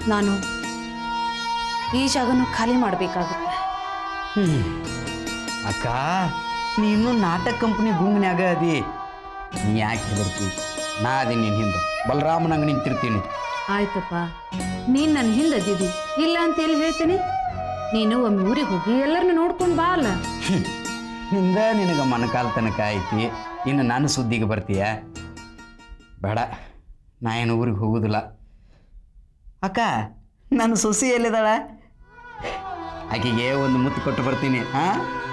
ನಾನು ಈ ಜಾಗನೂ ಖಾಲಿ ಮಾಡಬೇಕಾಗುತ್ತೆ ಹ್ಮ್. ಅಕ್ಕ ನೀ ಇನ್ನೂ ನಾಟಕ ಕಂಪ್ನಿ ಗುಂಗ್ನ್ಯಾಗ ಅದಿ ನೀ ಯಾಕೆ ಬರ್ತಿ ನಾ ಅದಿ ನಿನ್ನ ಹಿಂದೆ ಬಲರಾಮನಂಗೆ ನಿಂತಿರ್ತೀನಿ ಆಯ್ತಪ್ಪ ನೀನ್ ನನ್ನ ಹಿಂದೆ ಅದಿದಿ ಇಲ್ಲ ಅಂತ ಎಲ್ಲಿ ಹೇಳ್ತೀನಿ ನೀನು ಒಮ್ಮೆ ಊರಿಗೆ ಹೋಗಿ ಎಲ್ಲರನ್ನ ನೋಡ್ಕೊಂಡು ಬಾ ಅಲ್ಲ ಹ್ಮ್. ನಿಂದ ನಿನಗೆ ಮನಕಾಲ ತನಕ ಐತಿ ಇನ್ನು ನಾನು ಸುದ್ದಿಗೆ ಬರ್ತೀಯ ಬೇಡ ನಾ ಏನು ಊರಿಗೆ ಹೋಗುದಿಲ್ಲ ಅಕ್ಕ ನನ್ನ ಸೊಸಿ ಎಲ್ಲಿದ್ದಾಳ ಆಕೆಗೆ ಒಂದು ಮುತ್ತು ಕೊಟ್ಟು ಬರ್ತೀನಿ ಹಾ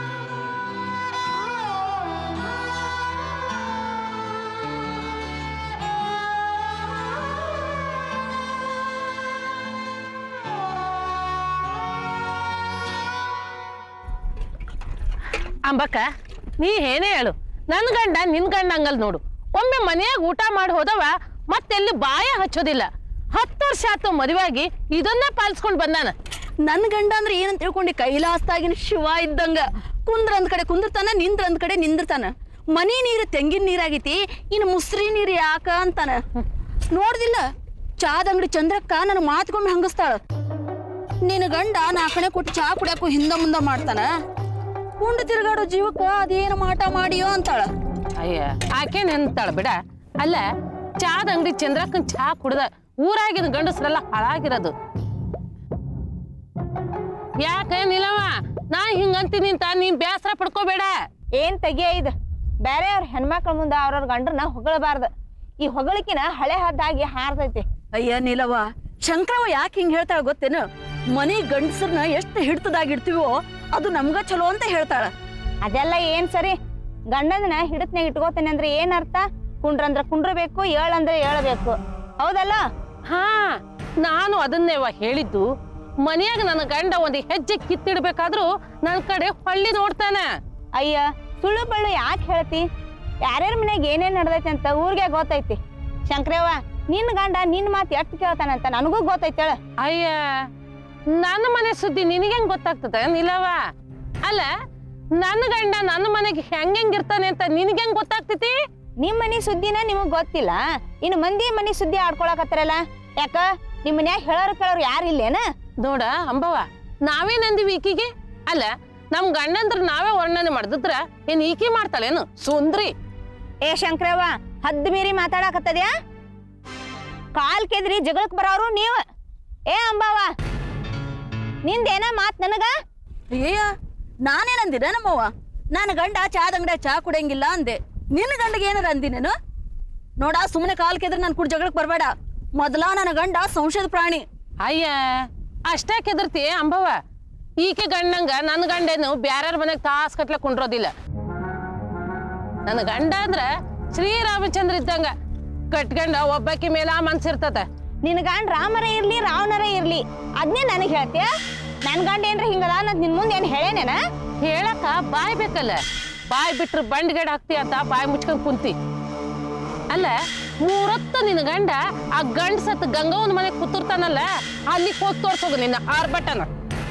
ಅಂಬಕ್ಕ ನೀ ಏನೇ ಹೇಳು ನನ್ನ ಗಂಡ ನಿನ್ ಗಂಡ ಹಂಗಲ್ ನೋಡು ಒಮ್ಮೆ ಮನೆಯಾಗ ಊಟ ಮಾಡಿ ಹೋದವ ಮತ್ತೆಲ್ಲಿ ಬಾಯ ಹಚ್ಚೋದಿಲ್ಲ ಹತ್ತು ವರ್ಷ ಆತು ಮದುವೆಯಾಗಿ ಇದನ್ನೇ ಪಾಲಿಸ್ಕೊಂಡು ಬಂದಾನ ನನ್ ಗಂಡ ಅಂದ್ರೆ ಏನಂತ ತಿಳ್ಕೊಂಡಿ ಕೈಲಾಸದಾಗಿನ ಶಿವ ಇದ್ದಂಗ ಕುಂದ್ರ ಅಂದ್ ಕಡೆ ಕುಂದಿರ್ತಾನ ನಿಂದ್ರ ಅಂದ್ ಕಡೆ ನಿಂದಿರ್ತಾನ ಮನಿ ನೀರು ತೆಂಗಿನ ನೀರಾಗೈತಿ ಇನ್ನು ಮುಸ್ರಿ ನೀರು ಯಾಕ ಅಂತಾನ ನೋಡ್ದಿಲ್ಲ ಚಾದ ಅಂಗಡಿ ಚಂದ್ರಕ್ಕ ನನ್ನ ಮಾತ್ಗೊಮ್ಮೆ ಹಂಗಸ್ತಾಳ ನಿನ್ನ ಗಂಡ ನಾಲ್ಕಣೆ ಕೊಟ್ಟು ಚಾ ಕುಡಿಯಾಕು ಹಿಂದ ಮುಂದ ಮಾಡ್ತಾನ ಉಂಡು ತಿರುಗಾಡೋ ಜೀವಕ್ಕ ಅದೇನು ಮಾಟ ಮಾಡಿಯೋ ಅಂತಾಳ ಅಯ್ಯ ಆಕೆ ನೆನ್ತಾಳ ಬಿಡ ಅಲ್ಲ ಚಾದ ಅಂಗಡಿ ಚಂದ್ರಕ್ಕನ್ ಚಾ ಕುಡ್ದ ಊರಾಗಿನ ಗಂಡಸ್ರೆಲ್ಲ ಹಾಳಾಗಿರೋದು ಯಾಕೆ ನಿಲವ ನಾ ಹಿಂಗಂತೀನಿ ಅಂತ ನೀನ್ ಬೇಸರ ಪಡ್ಕೋಬೇಡ ಏನ್ ತೆಗಿಯ ಇದು ಬೇರೆ ಅವ್ರ ಹೆಣ್ಮಕ್ಳ ಮುಂದೆ ಅವ್ರವ್ರ ಗಂಡ್ರನ್ನ ಹೊಗಳಬಾರ್ದು ಈ ಹೊಗಳಿಕಿನ ಹಳೆ ಹದ್ದಾಗಿ ಹಾರ್ತೈತಿ ಅಯ್ಯ ನೀಲವ್ವ ಶಂಕರವ್ವ ಯಾಕೆ ಹಿಂಗ್ ಹೇಳ್ತಾಳ ಗೊತ್ತೇನು ಮನಿ ಗಂಡಸರ್ನ ಎಷ್ಟು ಹಿಡ್ತದಾಗಿಡ್ತೀವೋ ಅದು ನಮ್ಗ ಚಲೋ ಅಂತ ಹೇಳ್ತಾಳ ಅದೆಲ್ಲ ಏನ್ ಸರಿ ಗಂಡಂದನ ಹಿಡತ್ನಾಗ ಇಟ್ಕೋತೇನೆ ಅಂದ್ರೆ ಏನ್ ಅರ್ಥ ಕುಂಡ್ರಂದ್ರ ಕುಂಡ್ರಬೇಕು ಏಳಂದ್ರೆ ಏಳಬೇಕು ಹೌದಲ್ಲ ಹಾ ನಾನು ಅದನ್ನೇವ ಹೇಳಿದ್ದು ಮನೆಯಾಗ ನನ್ನ ಗಂಡ ಒಂದು ಹೆಜ್ಜೆ ಕಿತ್ತಿಡ್ಬೇಕಾದ್ರೂ ನನ್ನ ಕಡೆ ಹೊಳ್ಳಿ ನೋಡ್ತಾನೆ ಅಯ್ಯ ಸುಳ್ಳು ಬಳ್ಳು ಯಾಕೆ ಹೇಳ್ತಿ ಯಾರ್ಯಾರ ಮನೆಗೆ ಏನೇನ್ ನಡ್ದೈತಿ ಅಂತ ಊರಿಗೆ ಗೊತ್ತೈತಿ ಶಂಕರವ್ವ ನಿನ್ ಗಂಡ ನಿನ್ ಮಾತು ಎಷ್ಟು ಕೇಳ್ತಾನಂತ ನನಗೂ ಗೊತ್ತೈತಿ ಹೇಳ ಅಯ್ಯ ನನ್ನ ಮನೆ ಸುದ್ದಿ ನಿನಗೆಂಗ್ ಗೊತ್ತಾಗ್ತದ ನಿಲವ ಅಲ್ಲ ನನ್ನ ಗಂಡ ನನ್ನ ಮನೆಗೆ ಹೆಂಗೆಂಗಿರ್ತಾನೆ ಅಂತ ನಿನಗೆಂಗ್ ಗೊತ್ತಾಗ್ತೈತಿ ನಿಮ್ ಮನಿ ಸುದ್ದಿನ ನಿಮಗ್ ಗೊತ್ತಿಲ್ಲ ಇನ್ನು ಮಂದಿ ಮನಿ ಸುದ್ದಿ ಆಡ್ಕೊಳಕತ್ತಾರಲ್ಲ ಯಾಕ ನಿಮ್ ಮನ್ಯಾಗ ಹೇಳೋರು ಕೇಳೋರು ಯಾರು ಇಲ್ಲೇನ ನೋಡ ಅಂಬವ ನಾವೇ ನಂದಿವಿ ಈಕಿಗೆ ಅಲ್ಲ ನಮ್ ಗಂಡಂದ್ರ ನಾವೇ ವರ್ಣನೆ ಮಾಡಿದ್ರ ಏನ್ ಈಕಿ ಮಾಡ್ತಾಳೇನು ಸುಂದ್ರಿ ಏ ಶಂಕರವ್ವ ಹದ್ದು ಮೀರಿ ಮಾತಾಡಕತ್ತದ್ಯಾ ಕಾಲ್ ಕೆದ್ರಿ ಜಗಳಕ್ ಬರೋರು ನೀವ ಏ ಅಂಬವ್ವ ನಿಂದೇನ ಮಾತ್ ನನಗ ಅಯ್ಯಯ್ಯ ನಾನೇನಂದಿನ ನಮ್ಮವ್ವ ನನ್ನ ಗಂಡ ಚಾದ ಅಂಗಡಿ ಚಾ ಕುಡಿಯಂಗಿಲ್ಲ ಅಂದೆ ನಿನ್ನ ಗಂಡಗೆ ಏನಾರ ಅಂದಿನೇನು ನೋಡ ಸುಮ್ಮನೆ ಕಾಲ್ ಕೆದ್ರೆ ನಾನು ಕುಡ್ ಜಗಳಕ್ಕೆ ಬರಬೇಡ ಮೊದಲ ನನ್ನ ಗಂಡ ಸಂಶಯದ ಪ್ರಾಣಿ ಅಯ್ಯ ಅಷ್ಟೇ ಕೆದರ್ತಿ ಅಂಬವ ಈಕೆ ಗಂಡಂಗ ನನ್ನ ಗಂಡೇನು ಬ್ಯಾರ್ಯಾರ ಮನೆಗೆ ತಾಸ್ ಕಟ್ಲೆ ಕುಂಡ್ರೋದಿಲ್ಲ ನನ್ನ ಗಂಡ ಅಂದ್ರ ಶ್ರೀರಾಮಚಂದ್ರ ಇದ್ದಂಗ ಕಟ್ಕೊಂಡ ಒಬ್ಬಾಕಿ ಮೇಲೆ ಆ ಮನ್ಸಿರ್ತತ ನಿನ್ ಗಂಡ ರಾಮರ ಇರ್ಲಿ ರಾವಣರ ಇರ್ಲಿ ಅದ್ನೇ ನನಗ್ ಹೇಳ್ತೀಯ ನನ್ ಗಂಡ ಏನ್ರ ಹಿಂಗದ ಅನ್ನೋದ್ ನಿನ್ ಮುಂದೆ ಏನ್ ಹೇಳೇನೇನ ಹೇಳಕ ಬಾಯ್ ಬೇಕಲ್ಲ ಬಾಯ್ ಬಿಟ್ರೆ ಬಂಡ್ಗಡೆ ಹಾಕ್ತಿ ಅಂತ ಬಾಯ್ ಮುಚ್ಕೊಂಡ್ ಕುಂತಿ ಅಲ್ಲ ಮೂರೊತ್ತು ನಿನ್ನ ಗಂಡ ಆ ಗಂಡ ಸತ್ ಗಂಗವನ ಮನೆಗೆ ಕೂತಿರ್ತಾನಲ್ಲ ಅಲ್ಲಿ ಹೋಗಿ ತೋರ್ಸೋಗು ನಿನ್ನ ಆರ್ಭಟನ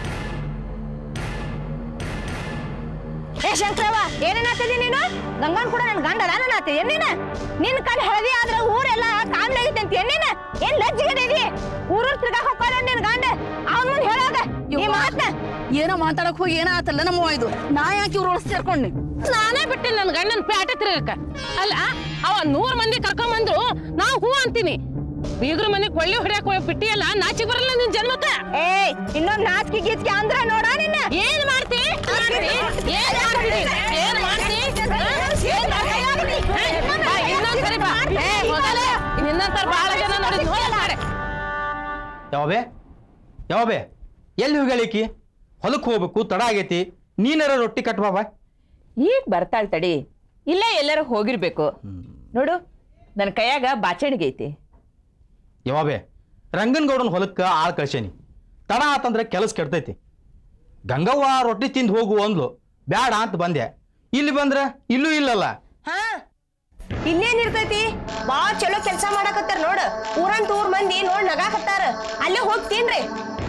ಏ ಶಂಕರವ್ವ ಏನೇನಾಗ್ತದಿ ನೀನು ಗಂಗನ್ ಕೂಡ ನನ್ ಗಂಡ ನಾನು ಆತ ಎಣ್ಣಿನ ನಿನ್ ಕಣ್ ಹಳದಿ ಆದ್ರ ಊರೆಲ್ಲ ಕಾಮ್ಲಾಗೈತೆ ಅಂತ ಎಣ್ಣಿನ ಏನ್ ಲಜ್ಜಿಗೆ ಇದಿ ಊರೂರ್ ತಿರ್ಗಾಕ್ ಹೋಗ್ತಾನ ನಿನ್ ಗಂಡ ಅವನ್ ಮುಂದೆ ಹೇಳೋದ ಈ ಮಾತ್ನ ಏನೋ ಮಾತಾಡಕ್ ಹೋಗಿ ಏನೋ ಆತಲ್ಲ ನಮ್ಮವ್ವ ಇದು ನಾ ಯಾಕೆ ಇವ್ರು ಒಳಸ್ ಸೇರ್ಕೊಂಡಿ ನಾನೇ ಬಿಟ್ಟಿಲ್ಲ ನನ್ನ ಗಂಡನ ಪೇಟೆ ತಿರುಗಕ್ಕ ಅಲ್ಲ ಅವ ನೂರ್ ಮಂದಿ ಕರ್ಕೊಂಬಂದ್ರು ನಾವು ಹೂ ಅಂತೀನಿ ಬೀಗ್ರ ಮನೆ ಕೊಳ್ಳಿ ಹೊಡ್ಯಾಕ ಹೋಗಿ ಬಿಟ್ಟಿಯಲ್ಲ ನಾಚಿ ಬರಲ್ಲ ನಿನ್ ಜನ್ಮಕ್ಕ ಏಯ್ ಇನ್ನೊಂದ್ ನಾಚಿಕೆ ಗೀಚ್ಕೆ ಅಂದ್ರ ನೋಡ ನಿನ್ನ ಏನ್ ಮಾಡ್ತಿ ಮಾಡ್ತಿ? ಏನ್ ಮಾಡ್ತಿ? ಏನ್ ಮಾಡ್ತಿ? ಹ? ಏನ್ ಮಾಡ್ತಿ? ಹ? ಬಾ, ಇನ್ನೊಂದ್ಸರಿ ಬಾ. ಏ, ಹೋಗಲ್ಲ. ನಿನ್ನಂತರ ಬಾಳ ಜನ ನೋಡಿದ್ ಹೋಗಲ್ಲ ಮಾಡೆ. ಯಾವಬೇ ಯಾವಬೇ ಎಲ್ಲಿ ಹೋಗ್ಯಾಳಿಕಿ ಹೊಲಕ್ಕೆ ಹೋಗ್ಬೇಕು ತಡ ಆಗೈತಿ ನೀನಾರ ರೊಟ್ಟಿ ಕಟ್ ಬಾಬಾ ಈಗ ಬರ್ತಾಳ್ ತಡಿ ಇಲ್ಲೇ ಎಲ್ಲಾರ ಹೋಗಿರ್ಬೇಕು ನೋಡು ನನ್ನ ಕೈಯಾಗ ಬಾಚಣಿಗೆ ಐತಿ ಯಾವಬೇ ರಂಗನಗೌಡನ ಹೊಲಕ್ಕೆ ಆಳ್ ಕಳ್ಸೇನಿ ತಡ ಆತಂದ್ರೆ ಕೆಲಸ ಕೆಡ್ತೈತಿ ಗಂಗವ್ವ ರೊಟ್ಟಿ ತಿಂದು ಹೋಗು ಅಂದ್ಲು ಬ್ಯಾಡ ಅಂತ ಬಂದೆ ಇಲ್ಲಿ ಬಂದ್ರೆ ಇಲ್ಲೂ ಇಲ್ಲಲ್ಲ ಹಾ ಇಲ್ಲೇನ್ ಇರ್ತೈತಿ ಬಾ ಚಲೋ ಕೆಲ್ಸ ಮಾಡಕತ್ತಾರ ನೋಡ ಊರಂತ ಊರ್ ಮಂದಿ ನೋಡ್ ನಗಾಕತ್ತಾರ ಅಲ್ಲೇ ಹೋಗ್ತೀನ್ರಿ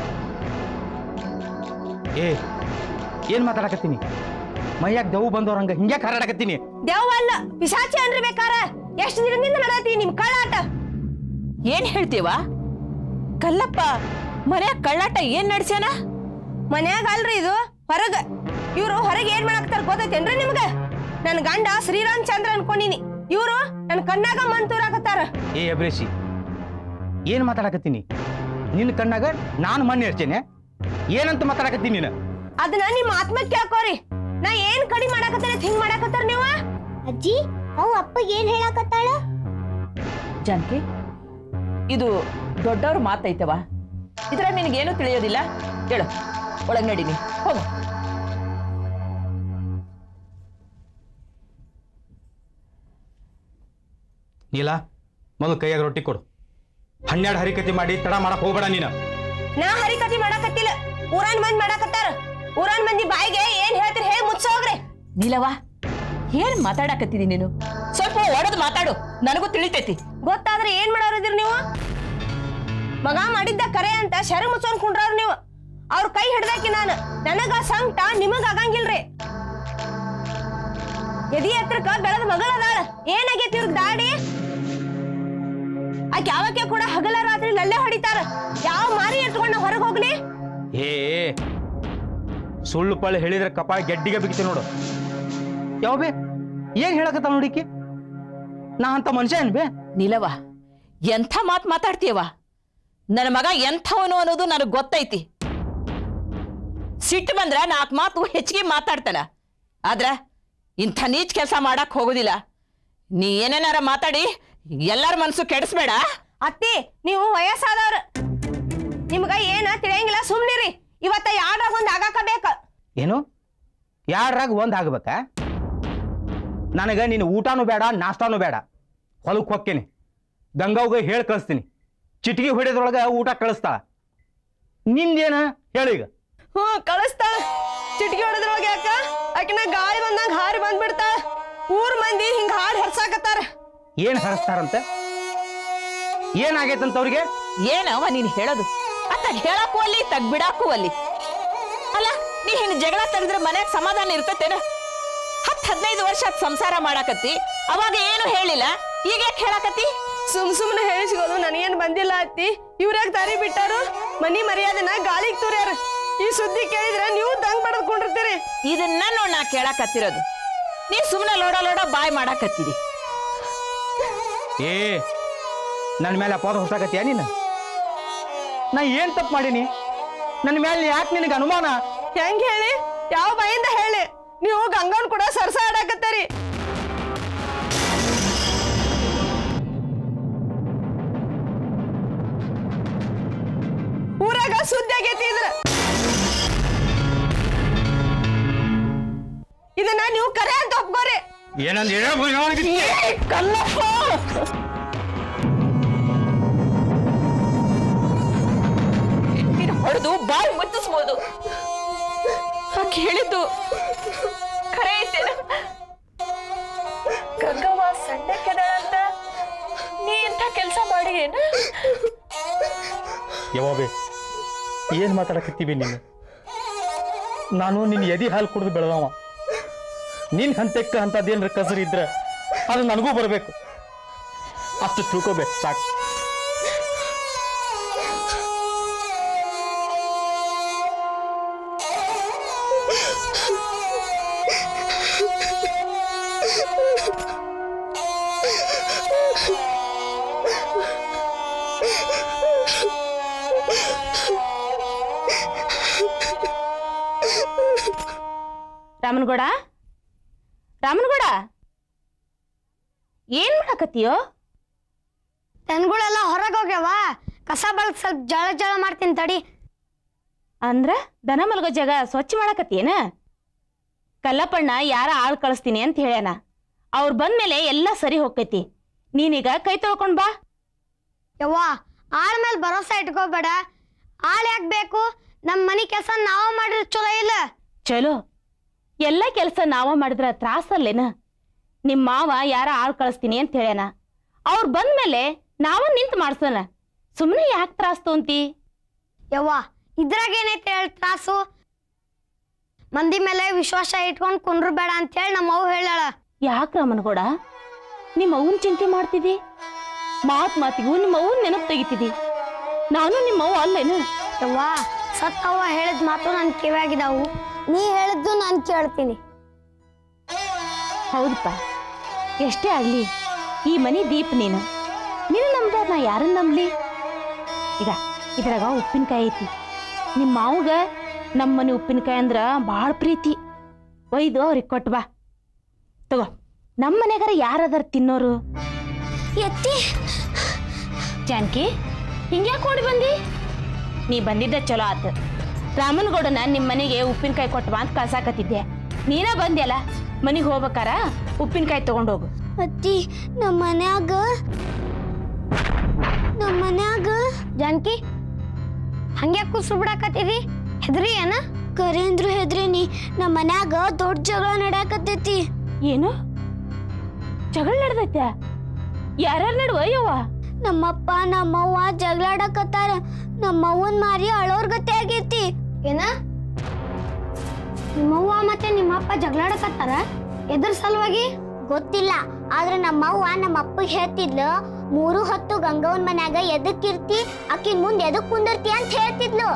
ಏ ಏನ್ ಮಾತಾಡಕತ್ತೀನಿ ಮೈಯಾಗ ದೆವು ಬಂದವ್ರಂಗ ಹಿಂಗ್ಯಾಕ್ ಹಾರಾಡಕತ್ತೀನಿ ದೇವ್ ಅಲ್ಲ ಪಿಶಾಚಿ ಅನ್ರಿ ಬೇಕಾರ ಎಷ್ಟ್ ದಿನದಿಂದ ನಡೆದೈತಿ ನಿಮ್ ಕಳ್ಳಾಟ ಏನ್ ಹೇಳ್ತೀವ ಕಲ್ಲಪ್ಪ ಮನ್ಯಾಗ ಕಳ್ಳಾಟ ಏನ್ ನಡ್ಸ್ಯಾನ ಮನ್ಯಾಗ ಅಲ್ರಿ ಇದು ಹೊರಗ ಇವ್ರು ಹೊರಗೆ ಏನ್ ಮಾಡಾಕತ್ತಾರ ಗೊತ್ತೈತೇನ್ರಿ ನಿಮ್ಗ ನನ್ ಗಂಡ ಶ್ರೀರಾಮ್ ಚಂದ್ರ ಅನ್ಕೊಂಡಿನಿ ಇವ್ರು ನನ್ ಕಣ್ಣಾಗ ಮಂತೂರಾಕತ್ತಾರ ಏ ಅಬ್ರೇಶಿ ಏನು ಮಾತಾಡಕತ್ತೀನಿ ನಿನ್ನ ಕಣ್ಣಾಗ ನಾನು ಮಣ್ಣು ಇರ್ತೇನೆ ಏನಂತ ಮಾತಾಡಕತ್ತೀನಿ ನೀನು ಅದನ್ನ ನಿಮ್ ಆತ್ಮ ಕೇಳ್ಕೋರಿ ನಾ ಏನ್ ಕಡಿಮೆ ಮಾಡಾಕತ್ತೇನೆ ಹಿಂಗ್ ಮಾಡಾಕತ್ತಾರ ನೀವ ಅಜ್ಜಿ ಅವ್ ಅಪ್ಪಗೆ ಏನ್ ಹೇಳಾಕತ್ತಾಳ ಜಾನಕಿ ಇದು ದೊಡ್ಡವ್ರ ಮಾತೈತವ ಇದ್ರ ನಿನಗೇನು ತಿಳಿಯೋದಿಲ್ಲ ಹೇಳು ಒಳಗ್ ನಡೀನಿ ಹೋಗು ನೀಲ ಮೊದಲು ಕೈಯಾಗ ರೊಟ್ಟಿ ಕೊಡು ಹನ್ನೆರಡು ಹರಿಕತಿ ಮಾಡಿ ತಡ ಮಾಡಕ್ ಹೋಗ್ಬೇಡ ನೀನು ನಾ ಹರಿಕತಿ ಮಾಡಾಕತ್ತಿಲ್ಲ ಊರಾನ್ ಮಂದಿ ಮಾಡಾಕತ್ತಾರ ಊರಾನ್ ಮಂದಿ ಬಾಯಿಗೆ ಏನ್ ಹೇಳ್ತೀರಿ ಹೇಳಿ ಮುಚ್ಚೋಗ್ರಿ ನೀಲವ ಏನ್ ಮಾತಾಡಕತ್ತೀನಿ ನೀನು ಸ್ವಲ್ಪ ಒಡದ್ ಮಾತಾಡು ನನಗೂ ತಿಳಿತೈತಿ ಗೊತ್ತಾದ್ರೆ ಏನ್ ಮಾಡೋರಿದ್ರಿ ನೀವು ಮಗ ಮಾಡಿದ್ದ ಕರೆ ಅಂತ ಶರ ಮುಚ್ಚೋನ್ ಕುಂಡ್ರವ್ರ ನೀವು ಅವ್ರ ಕೈ ಹಿಡ್ದಾಕಿ ನಾನು ನನಗ ಸಂಕಟ ನಿಮಗ ಆಗಂಗಿಲ್ರಿ ಎದಿ ಹತ್ರಕ್ಕ ಬೆಳೆದ ಮಗಳ ಅದಾಳ ಏನಾಗೈತಿ ಇವ್ರ ದಾಡಿ ಆಕೆ ಯಾವಕ್ಕೆ ಕೂಡ ಹಗಲ ರಾತ್ರಿ ಲಲ್ಲೆ ಹೊಡಿತಾರ ಯಾವ ಮಾರಿ ಎತ್ಕೊಂಡ ಹೊರಗೆ ಹೋಗ್ಲಿ ಏ ಸುಳ್ಳು ಪಳ್ಳು ಹೇಳಿದ್ರೆ ಕಪಾಳ ಗೆಡ್ಡಿಗೆ ಬಿಗಿತೆ ನೋಡು ಯಾವ ಬೇ ಏನ್ ಹೇಳಕತ್ತ ನೋಡಿಕಿ ನಾ ಅಂತ ಮನುಷ್ಯ ಏನ್ ಬೇ ನೀಲವ ಎಂಥ ಮಾತ್ ಮಾತಾಡ್ತೀಯವ ನನ್ನ ಮಗ ಎಂಥವನು ಅನ್ನೋದು ನನಗೆ ಗೊತ್ತೈತಿ ಸಿಟ್ಟು ಬಂದ್ರ ನಾಲ್ಕು ಮಾತು ಹೆಚ್ಚಿಗೆ ಮಾತಾಡ್ತಾನ ಆದ್ರ ಇಂಥ ನೀಚ್ ಕೆಲಸ ಮಾಡಕ್ ಹೋಗೋದಿಲ್ಲ ನೀ ಏನೇನಾರ ಮಾತಾಡಿ ಎಲ್ಲಾರ ಮನಸ್ಸು ಕೆಡಿಸ್ಬೇಡ ಅತ್ತಿ ನೀವು ವಯಸ್ಸಾದವ್ರ ನಿಮ್ಗ ಏನ ತಿಳಿಯಂಗಿಲ್ಲ ಸುಮ್ನಿರಿ ಇವತ್ತ ಯಾವ್ದಾಗ ಒಂದ್ ಆಗಾಕ ಬೇಕ ಏನು ಯಾರಾಗ ಒಂದ್ ಆಗ್ಬೇಕಾ ನನಗ ನೀನು ಊಟನೂ ಬೇಡ ನಾಷ್ಟಾನೂ ಬೇಡ ಹೊಲಕ್ಕೆ ಹೊಕ್ಕೇನಿ ಗಂಗಾವ್ಗೆ ಹೇಳಿ ಕಳಿಸ್ತೀನಿ ಚಿಟಿಗೆ ಹೊಡೆದ್ರೊಳಗೆ ಊಟ ಕಳಿಸ್ತಾಳ ನಿಂದೇನ ಹೇಳು ಈಗ ಹ್ಞೂ ಕಳಿಸ್ತಾಳ ಚಿಟ್ಕಿ ಹೊಡೆದ್ರೊಳಗೆ ಯಾಕ ಆಕಿನ ಗಾಳಿ ಬಂದಂಗ ಹಾರಿ ಬಂದ್ಬಿಡ್ತಾಳ ಊರ್ ಮಂದಿ ಹಿಂಗ ಹಾಡಿ ಹರ್ಸಾಕತ್ತಾರ ಏನ್ ಹರಿಸ್ತಾರಂತ ಏನಾಗೈತಂತ ಅವ್ರಿಗೆ ಏನವ ನೀನ್ ಹೇಳೋದು ಅತ್ತ ಹೇಳಕ್ಕೂ ಅಲ್ಲಿ ತಗ್ಬಿಡಾಕು ಅಲ್ಲಿ ಅಲ್ಲ ನೀ ಹಿಂಗ್ ಜಗಳ ತೆಗೆದ್ರೆ ಮನ್ಯಾಗ ಸಮಾಧಾನ ಇರ್ತತೇನ ಹತ್ ಹದಿನೈದು ವರ್ಷ ಆತ್ ಸಂಸಾರ ಮಾಡಾಕತ್ತಿ ಅವಾಗ ಏನು ಹೇಳಿಲ್ಲ ಈಗ ಯಾಕೆ ಹೇಳಾಕತ್ತಿ ಸುಮ್ ಸುಮ್ನೆ ಹೇಳಿಸ್ಕೋದು ನನಗೇನ್ ಬಂದಿಲ್ಲ ಅತ್ತಿ ಇವ್ರ್ಯಾಗ ದಾರಿ ಬಿಟ್ಟಾರು ಮನಿ ಮರ್ಯಾದೆನ ಗಾಳಿಗೆ ತೂರ್ಯಾರ ಈ ಸುದ್ದಿ ಕೇಳಿದ್ರೆ ನೀವು ದಂಗ್ ಬಡದ್ಕೊಂಡಿರ್ತೀರಿ ಇದನ್ನ ನೋಡ್ ನಾ ಕೇಳಾಕತ್ತಿರೋದು ನೀ ಸುಮ್ಮನೆ ಲೋಡ ಲೋಡ ಬಾಯ್ ಮಾಡಾಕತ್ತಿದಿ ಏ ನನ್ನ ಮೇಲೆ ಅಪವಾದ ಹೊಸಾಕತ್ತೀಯ ನೀನು ನಾ ಏನ್ ತಪ್ಪು ಮಾಡೀನಿ ನನ್ನ ಮೇಲೆ ಯಾಕೆ ನಿನಗೆ ಅನುಮಾನ ಹೆಂಗ್ ಹೇಳಿ ಯಾವ ಬಾಯಿಂದ ಹೇಳಿ ನೀವು ಗಂಗನ್ ಕೂಡ ಸರ್ಸ ಆಡಾಕತ್ತೀರಿ ಊರಾಗ ಸುದ್ದಿ ಆಗೈತಿ ಇದ್ರ ಇದನ್ನ ನೀವು ಕರೆ ಅಂತ ಒಪ್ಕೋರಿ ಏನಂದ ಕಲ್ಲಪ್ಪ ನೀನು ಹೊಡೆದು ಬಾಯಿ ಮುಚ್ಚಿಸ್ಬೋದು ಆಕೆ ಹೇಳಿದ್ದು ಖರೆ ಐತೇನ ಗಂಗವ್ವ ಸಣ್ಣಕ್ಕೆದಳಂತ ನೀ ಇಂಥ ಕೆಲಸ ಮಾಡಿ ಏನ ಯಾವಾಬೆ ಏನ್ ಮಾತಾಡಕತ್ತೀವಿ ನೀನು ನಾನು ನಿನ್ನ ಎದಿ ಹಾಲು ಕುಡಿದು ಬೆಳೆದವ ನಿನ್ ಹಂತಕ್ಕ ಅಂತದೇನ್ರ ಕಸರು ಇದ್ರೆ ಅದು ನನಗೂ ಬರಬೇಕು ಅಷ್ಟು ತಿಳ್ಕೊಬೇಕು ಸಾಕು ರಾಮನಗೌಡ ರಾಮನಗೌಡ ಏನ್ ಮಾಡಕತ್ತೀಯೋ ದನಗಳೆಲ್ಲ ಹೊರಗೆ ಹೋಗ್ಯಾವ ಕಸ ಬಳದ್ ಸ್ವಲ್ಪ ಜಳ ಜಳ ಮಾಡ್ತೀನಿ ತಡಿ ಅಂದ್ರ ದನ ಮಲಗೋ ಜಾಗ ಸ್ವಚ್ಛ ಮಾಡಕತ್ತೀಯನ ಕಲ್ಲಪ್ಪಣ್ಣ ಯಾರ ಆಳ್ ಕಳಿಸ್ತೀನಿ ಅಂತ ಹೇಳ್ಯಾನ ಅವ್ರು ಬಂದ್ಮೇಲೆ ಎಲ್ಲ ಸರಿ ಹೋಗ್ತೈತಿ ನೀನೀಗ ಕೈ ತೊಳ್ಕೊಂಡ್ ಬಾ ಯವ್ವ ಆಳ್ ಮೇಲೆ ಭರೋಸಾ ಇಟ್ಕೋಬೇಡ ಆಳ್ ಯಾಕೆ ಬೇಕು ನಮ್ಮ ಮನೆ ಕೆಲಸ ನಾವು ಮಾಡಿದ್ರೆ ಚಲೋ ಇಲ್ಲ ಚಲೋ ಎಲ್ಲ ಕೆಲಸ ನಾವ ಮಾಡಿದ್ರ ತ್ರಾಸಲ್ಲೇನ ನಿಮ್ ಮಾವ ಯಾರ ಆಳ್ ಕಳಿಸ್ತೀನಿ ಅಂತ ಹೇಳ್ಯಾನ ಅವ್ರು ಬಂದ್ಮೇಲೆ ನಾವ ನಿಂತ್ ಮಾಡ್ಸೋಣ ಸುಮ್ಮನೆ ಯಾಕೆ ತ್ರಾಸ್ ತೊಂತಿ ಯವ್ವ ಇದ್ರಾಗ ಏನೈತೆ ಹೇಳಿ ತ್ರಾಸು ಮಂದಿ ಮೇಲೆ ವಿಶ್ವಾಸ ಇಟ್ಕೊಂಡು ಕುಂಡ್ರು ಬೇಡ ಅಂತೇಳಿ ನಮ್ಮ ಅವ್ವ ಹೇಳಾಳ ಯಾಕೆ ರಾಮನಗೌಡ ನಿಮ್ಮ ಅವನ್ ಚಿಂತೆ ಮಾಡ್ತಿದಿ ಮಾತ್ ಮಾತಿಗೂ ನಿಮ್ಮ ಅವನ್ ನೆನಪು ತೆಗಿತಿದಿ ನಾನು ನಿಮ್ಮವ್ವ ಅಲ್ಲೇನು ಯವ್ವ ಸತ್ತವ್ವ ಹೇಳಿದ ಮಾತು ನನ್ ಕಿವ್ಯಾಗಿದಾವು ನೀ ಹೇಳಿದ್ದು ನಾನು ಕೇಳ್ತೀನಿ ಹೌದಪ್ಪ ಎಷ್ಟೇ ಆಗ್ಲಿ ಈ ಮನಿ ದೀಪ್ ನೀನು ನೀನು ನಮ್ದ ನಾ ಯಾರನ್ನ ನಂಬ್ಲಿ ಈಗ ಇದ್ರಾಗ ಉಪ್ಪಿನಕಾಯಿ ಐತಿ ನಿಮ್ಮ ಮಾವಗ ನಮ್ಮ ಮನೆ ಉಪ್ಪಿನಕಾಯಿ ಅಂದ್ರ ಭಾಳ ಪ್ರೀತಿ ಒಯ್ದು ಅವ್ರಿಗೆ ಕೊಟ್ಟು ಬಾ ತಗೋ ನಮ್ಮ ಮನೆಗಾರ ಯಾರದಾರ ತಿನ್ನೋರು ಎತ್ತಿ ಜಾನಕಿ ಹಿಂಗ್ಯಾಕೆ ಓಡಿ ಬಂದಿ ನೀ ಬಂದಿದ್ದ ಚಲೋ ಆತ ರಾಮನಗೌಡನ ನಿಮ್ಮ ಮನೆಗೆ ಉಪ್ಪಿನಕಾಯಿ ಕೊಟ್ಟು ಬಾ ಅಂತ ಕಳ್ಸಾಕತ್ತಿದ್ದೆ ನೀನ ಬಂದ್ಯಲ್ಲ ಮನೆಗೆ ಹೋಗ್ಬೇಕಾರ ಉಪ್ಪಿನಕಾಯಿ ತಗೊಂಡೋಗು ಅತ್ತಿ ನಮ್ಮ ಮನ್ಯಾಗ ನಮ್ಮ ಮನ್ಯಾಗ ಜಾನಕಿ ಹಂಗ್ಯಾಕೆ ಕುಸ್ರು ಬಿಡಾಕತ್ತೀರಿ ಹೆದ್ರಿ ಏನ ಕರೇಂದ್ರ ಹೆದ್ರಿನಿ ನಮ್ಮ ಮನ್ಯಾಗ ದೊಡ್ಡ ಜಗಳ ನಡ್ಯಾಕತ್ತೈತಿ ಏನು ಜಗಳ ನಡೆದೈತೆ ಯಾರ್ಯಾರ ನಡುವ ಯವ್ವ ನಮ್ಮಪ್ಪ ನಮ್ಮವ್ವ ಜಗಳಾಡಕತ್ತಾರ ನಮ್ಮವ್ವನ್ ಮಾರಿ ಅಳೋರ್ ಗತೆ ಆಗೈತಿ ಏನ ನಿಮ್ಮವ್ವ ಮತ್ತೆ ನಿಮ್ಮಪ್ಪ ಜಗಳಾಡಕತ್ತಾರ ಎದ್ರ ಸಲುವಾಗಿ ಗೊತ್ತಿಲ್ಲ ಆದ್ರೆ ನಮ್ಮವ್ವ ನಮ್ಮ ಅಪ್ಪಗೆ ಹೇಳ್ತಿದ್ಲು ಮೂರು ಹೊತ್ತು ಗಂಗವನ್ ಮನ್ಯಾಗ ಎದಕ್ಕಿರ್ತಿ ಆಕಿನ್ ಮುಂದೆ ಎದಕ್ ಕುಂದಿರ್ತಿ ಅಂತ ಹೇಳ್ತಿದ್ಲು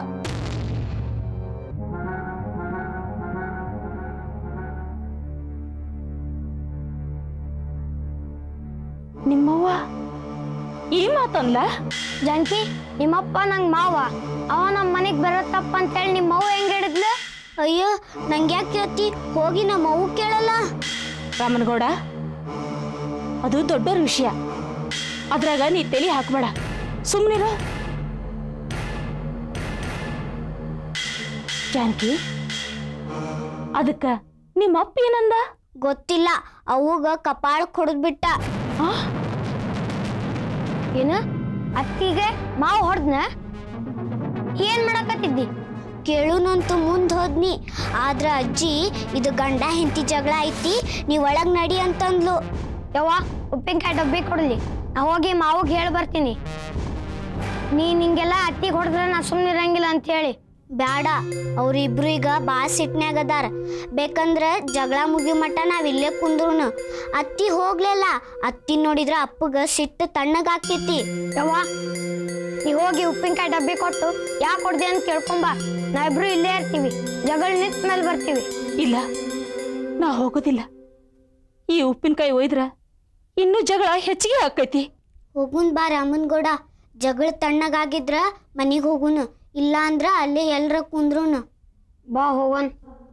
ನಿಮ್ಮವ್ವ ಈ ಮಾತನ್ಲ ಜಾನಕಿ ನಿಮ್ಮಪ್ಪ ನಂಗ್ ಮಾವ ಅವ ನಮ್ಮ ಮನೆಗ್ ಬರೋ ತಪ್ಪ ಅಂತ ಹೇಳಿ ನಿಮ್ಮವ್ವ ಹೆಂಗ್ ಹಿಡಿದ್ಲು ಅಯ್ಯೋ ನಂಗೆ ಯಾಕೆ ಕೇಳ್ತಿ ಹೋಗಿ ನಮ್ಮವ್ವ ಕೇಳಲ್ಲ ರಾಮನಗೌಡ ಅದು ದೊಡ್ಡೋರ್ ವಿಷಯ ಅದ್ರಾಗ ನೀ ತಲೆ ಹಾಕ್ಬೇಡ ಸುಮ್ಮನಿರು ಜಾನಕಿ ಅದಕ್ಕ ನಿಮ್ಮ ಅಪ್ಪ ಏನಂದ ಗೊತ್ತಿಲ್ಲ ಅವುಗ ಕಪಾಳ ಹೊಡೆದ್ಬಿಟ್ಟ ಆ? ಏನ ಅತ್ತಿಗೆ ಮಾವು ಹೊಡೆದ್ನ ಏನ್ ಮಾಡಕತ್ತಿದ್ದಿ ಕೇಳುನಂತೂ ಮುಂದ್ ಹೋದ್ನಿ ಆದ್ರ ಅಜ್ಜಿ ಇದು ಗಂಡ ಹೆಂಡತಿ ಜಗಳ ಐತಿ ನೀ ಒಳಗ್ ನಡಿ ಅಂತಂದ್ಲು ಯವ್ವ ಉಪ್ಪಿನಕಾಯಿ ಡಬ್ಬಿ ಕೊಡ್ಲಿ ನಾ ಹೋಗಿ ಮಾವಗ್ ಹೇಳಿ ಬರ್ತೀನಿ ನೀ ನಿಂಗೆಲ್ಲ ಅತ್ತಿಗೆ ಹೊಡೆದ್ರೆ ನಾ ಸುಮ್ಮನೆ ಇರಂಗಿಲ್ಲ ಅಂತ ಹೇಳಿ ಬ್ಯಾಡ ಅವ್ರಿಬ್ರು ಈಗ ಬಾ ಸಿಟ್ನ್ಯಾಗ ಅದಾರ ಬೇಕಂದ್ರ ಜಗಳ ಮುಗಿ ಮಟ್ಟ ನಾವ್ ಇಲ್ಲೇ ಕುಂದ್ರುನು ಅತ್ತಿ ಹೋಗ್ಲಿಲ್ಲ ಅತ್ತಿ ನೋಡಿದ್ರ ಅಪ್ಪಗ ಸಿಟ್ಟು ತಣ್ಣಗಾಕೈತಿ ಯವ್ವ ನೀ ಹೋಗಿ ಉಪ್ಪಿನಕಾಯಿ ಡಬ್ಬಿ ಕೊಟ್ಟು ಯಾಕೆ ಕೊಡ್ದೆ ಅಂತ ಕೇಳ್ಕೊಂಬ ನಾವಿಬ್ರು ಇಲ್ಲೇ ಇರ್ತೀವಿ ಜಗಳ ನಿಂತ ಮೇಲೆ ಬರ್ತೀವಿ ಇಲ್ಲ ನಾ ಹೋಗೋದಿಲ್ಲ ಈ ಉಪ್ಪಿನಕಾಯಿ ಒಯ್ದ್ರ ಇನ್ನೂ ಜಗಳ ಹೆಚ್ಚಿಗೆ ಆಕೈತಿ ಹೋಗುನ್ ಬಾ ರಾಮನ್ಗೌಡ ಜಗಳ ತಣ್ಣಗಾಗಿದ್ರ ಮನಿಗ್ ಹೋಗುನು ಇಲ್ಲ ಅಂದ್ರ ಅಲ್ಲೇ ಎಲ್ರ ಕುಂದ್ರುನು ಬಾ ಹೋಗನ್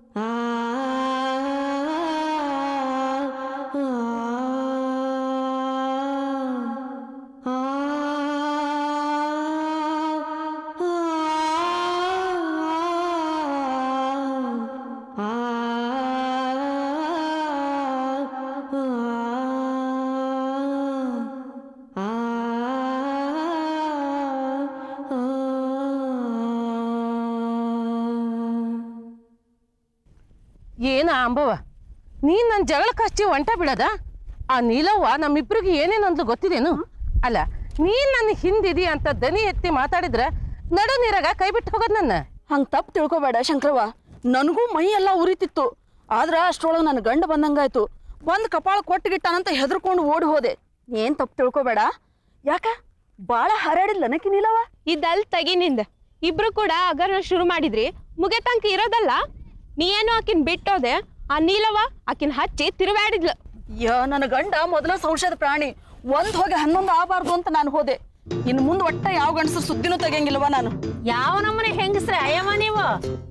ಏನ ಅಂಬವ ನೀನ್ ನನ್ನ ಜಗಳಕ್ಕೆ ಹಚ್ಚಿ ಒಂಟ ಬಿಡದ ಆ ನೀಲವ್ವ ನಮ್ಮಿಬ್ರಿಗೆ ಏನೇನು ಅಂದ್ಲು ಗೊತ್ತಿದೇನು ಅಲ್ಲ ನೀನ್ ನನ್ನ ಹಿಂದಿದಿ ಅಂತ ದನಿ ಎತ್ತಿ ಮಾತಾಡಿದ್ರ ನಡು ನೀರಾಗ ಕೈ ಬಿಟ್ಟು ಹೋಗೋದ್ ನನ್ನ ಹಂಗ್ ತಪ್ಪು ತಿಳ್ಕೊಬೇಡ ಶಂಕರವ್ವ ನನಗೂ ಮೈ ಎಲ್ಲ ಉರಿತಿತ್ತು ಆದ್ರ ಅಷ್ಟ್ರೊಳಗೆ ನನ್ನ ಗಂಡ ಬಂದಂಗಾಯ್ತು ಬಂದ್ ಕಪಾಳ ಕೊಟ್ಟಗಿಟ್ಟಾನಂತ ಹೆದರ್ಕೊಂಡು ಓಡಿ ಹೋದೆ ಏನ್ ತಪ್ಪು ತಿಳ್ಕೊಬೇಡ ಯಾಕ ಬಾಳ ಹರಡಿಲ್ಲ ನಕಿನಿಲ್ಲವ ಇದಲ್ ತಗಿನಿಂದ ಇಬ್ರು ಕೂಡ ಅಗರ್ನ ಶುರು ಮಾಡಿದ್ರಿ ಮುಗೆ ತನಕ ಇರೋದಲ್ಲ ನೀ ಏನೋ ಆಕಿನ್ ಬಿಟ್ಟೋದೆ ಆ ನೀಲವ ಆಕಿನ್ ಹಚ್ಚಿ ತಿರುವಾಡಿದ್ಲು ಯಾ ನನ್ನ ಗಂಡ ಮೊದಲ ಸಂಶಯದ ಪ್ರಾಣಿ ಒಂದ್ ಹೋಗಿ ಹನ್ನೊಂದು ಆಗಬಾರ್ದು ಅಂತ ನಾನು ಹೋದೆ ಇನ್ನು ಮುಂದೆ ಒಟ್ಟ ಯಾವ ಗಂಡಸರು ಸುದ್ದಿನೂ ತೆಗಿಯಂಗಿಲ್ವ ನಾನು ಯಾವ ನಮ್ಮನೆ ಹೆಂಗಸ್ರ ಅಯ್ಯಮ್ಮ ನೀವು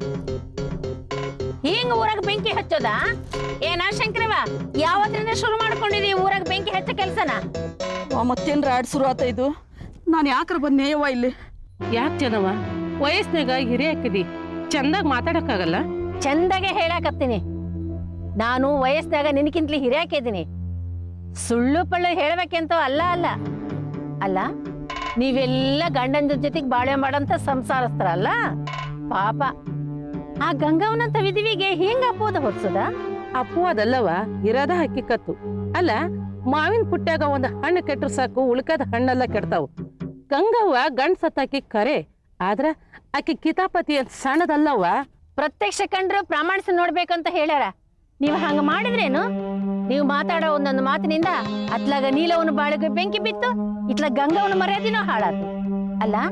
ಹಿಂಗ ಊರಾಗ ಬೆಂಕಿ ಹಚ್ಚೋದ ಏನ ಶಂಕರವ ಯಾವತ್ತಿಂದ ಶುರು ಮಾಡ್ಕೊಂಡಿದೀವಿ ಊರಾಗ ಬೆಂಕಿ ಹಚ್ಚ ಕೆಲ್ಸನ ಆ, ಮತ್ತೇನ್ ರಾಡ್ ಶುರು ಆತ ಇದು ನಾನು ಯಾಕ್ರ ಬಂದೇಯವ್ವ ಇಲ್ಲಿ ಯಾಕೆ ಜನವ ವಯಸ್ಸಿನಾಗ ಹಿರಿಯ ಹಾಕಿದಿ ಚಂದಾಗ ಮಾತಾಡಕ್ಕಾಗಲ್ಲ ಚಂದಾಗೆ ಹೇಳಾಕತ್ತೀನಿ ನಾನು ವಯಸ್ಸಿನಾಗ ನಿನಕಿಂತಲಿ ಹಿರಿಯಾಕಿದ್ದೀನಿ ಸುಳ್ಳು ಪಳ್ಳು ಹೇಳ್ಬೇಕೆಂತ ಅಲ್ಲ ಅಲ್ಲ ಅಲ್ಲ ನೀವೆಲ್ಲ ಗಂಡನ ಜೊತೆಗೆ ಬಾಳೆ ಮಾಡಂತ ಸಂಸಾರಸ್ಥರಲ್ಲ ಪಾಪ ಆ ಗಂಗವನಂತ ವಿಧಿವಿಗೆ ಹಿಂಗ ಅಪ್ಪೋದ ಹೊರ್ಸದ ಅಪ್ಪು ಅದಲ್ಲವ ಇರದ ಹಕ್ಕಿಕತ್ತು ಅಲ್ಲ ಮಾವಿನ ಪುಟ್ಟ್ಯಾಗ ಒಂದು ಹಣ್ಣು ಕೆಟ್ಟರು ಸಾಕು ಉಳ್ಕದ ಹಣ್ಣೆಲ್ಲ ಕೆಡ್ತಾವು ಗಂಗವ್ವ ಗಂಡ್ ಸತ್ತಾಕಿ ಕರೆ ಆದ್ರ ಆಕಿ ಕಿತಾಪತಿ ಅಂತ ಸಣ್ಣದಲ್ಲವ್ವ ಪ್ರತ್ಯಕ್ಷ ಕಂಡ್ರು ಪ್ರಾಮಾಣಿಸಿ ನೋಡ್ಬೇಕಂತ ಹೇಳ್ಯಾರ ನೀವು ಹಂಗ ಮಾಡಿದ್ರೇನು ನೀವು ಮಾತಾಡೋ ಒಂದೊಂದು ಮಾತಿನಿಂದ ಅತ್ಲಾಗ ನೀಲವನ ಬಾಳಿಗೆ ಬೆಂಕಿ ಬಿತ್ತು ಇತ್ಲಾಗ ಗಂಗವನ ಮರ್ಯಾದಿನೂ ಹಾಳಾತು ಅಲ್ಲ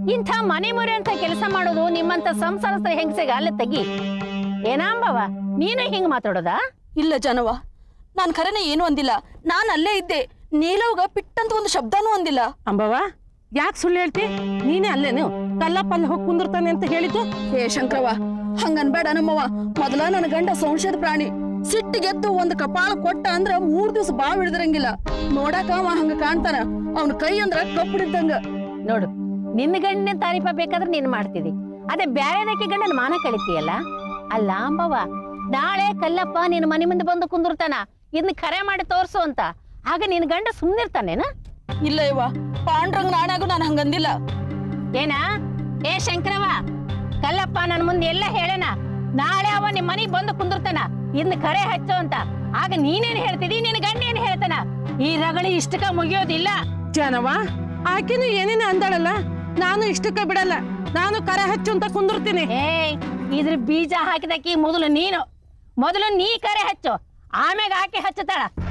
ಇಂಥ ಮನೆ ಮುರಿ ಅಂತ ಕೆಲಸ ಮಾಡೋದು ನಿಮ್ಮಂತ ಸಂಸಾರಸ್ಥ ಹೆಂಗಸಿಗೆ ಅಲ್ಲ ತೆಗಿ ಏನಾಂಬವ ನೀನು ಹಿಂಗ್ ಮಾತಾಡೋದಾ ಇಲ್ಲ ಜನವ ನಾನ್ ಖರೇನೆ ಏನು ಅಂದಿಲ್ಲ ನಾನ್ ಅಲ್ಲೇ ಇದ್ದೆ ನೀಲವ್ಗ ಪಿಟ್ಟಂತ ಒಂದು ಶಬ್ದನೂ ಅಂದಿಲ್ಲ ಅಂಬವ್ವ ಯಾಕೆ ಸುಳ್ಳು ಹೇಳ್ತಿ ನೀನೇ ಅಲ್ಲೇನು ಕಲ್ಲಪ್ಪ ಅಲ್ಲಿ ಹೋಗಿ ಕುಂದಿರ್ತಾನೆ ಅಂತ ಹೇಳಿದ್ದು ಏ ಶಂಕರವ್ವ ಹಂಗನ್ಬೇಡ ನಮ್ಮವ್ವ ಮೊದಲ ನನ್ನ ಗಂಡ ಸಂಶಯದ ಪ್ರಾಣಿ ಸಿಟ್ಟಿಗೆದ್ದು ಒಂದ್ ಕಪಾಳ ಕೊಟ್ಟ ಅಂದ್ರ ಮೂರ್ ದಿವ್ಸ ಬಾವ್ ಹಿಡಿದಿರಂಗಿಲ್ಲ ನೋಡಾಕ ಅವ ಹಂಗ ಕಾಣ್ತಾನ ಅವನ ಕೈ ಅಂದ್ರ ಕಪ್ಪಡಿದ್ದಂಗ ನೋಡು ನಿನ್ನ ಗಂಡಿನ ತಾರೀಫ ಬೇಕಾದ್ರೆ ನೀನು ಮಾಡ್ತಿದಿ ಅದೇ ಬ್ಯಾರೆದಕ್ಕೆ ಗಂಡನ ಮಾನ ಕಳಿತೀಯಲ್ಲ ಅಲ್ಲ ಅಂಬವ್ವ ನಾಳೆ ಕಲ್ಲಪ್ಪ ನಿನ್ನ ಮನೆ ಮುಂದೆ ಬಂದು ಕುಂದಿರ್ತಾನ ಇದನ್ನ ಕರೆ ಮಾಡಿ ತೋರ್ಸು ಅಂತ ಆಗ ನಿನ್ನ ಗಂಡ ಸುಮ್ಮನಿರ್ತಾನೇನ ಇಲ್ಲ ಇವ ಪಾಂಡ್ರಂಗ್ ನಾಣ್ಯಾಗು ನಾನು ಹಂಗಂದಿಲ್ಲ ಏನ ಏ ಶಂಕರವ ಕಲ್ಲಪ್ಪ ನನ್ ಮುಂದೆ ಎಲ್ಲ ಹೇಳನ ನಾಳೆ ಅವ ನಿಮ್ ಮನೆಗ್ ಬಂದು ಕುಂದಿರ್ತಾನ ಇದ್ನ ಕರೆ ಹಚ್ಚು ಅಂತ ಆಗ ನೀನೇನ್ ಹೇಳ್ತಿದಿ ನಿನ್ ಗಂಡ ಏನ್ ಹೇಳ್ತಾನ ಈ ರಗಳಿ ಇಷ್ಟಕ ಮುಗಿಯೋದಿಲ್ಲ ಜನವ ಆಕಿನೂ ಏನೇನು ಅಂದಾಳಲ್ಲ ನಾನು ಇಷ್ಟಕ್ಕೆ ಬಿಡಲ್ಲ ನಾನು ಕರೆ ಹಚ್ಚು ಅಂತ ಕುಂದಿರ್ತೀನಿ ಏಯ್ ಇದ್ರ ಬೀಜ ಹಾಕಿದಕ್ಕಿ ಮೊದಲು ನೀನು ಮೊದಲು ನೀ ಕರೆ ಹಚ್ಚು ಆಮ್ಯಾಗ ಆಕೆ ಹಚ್ಚುತ್ತಾಳ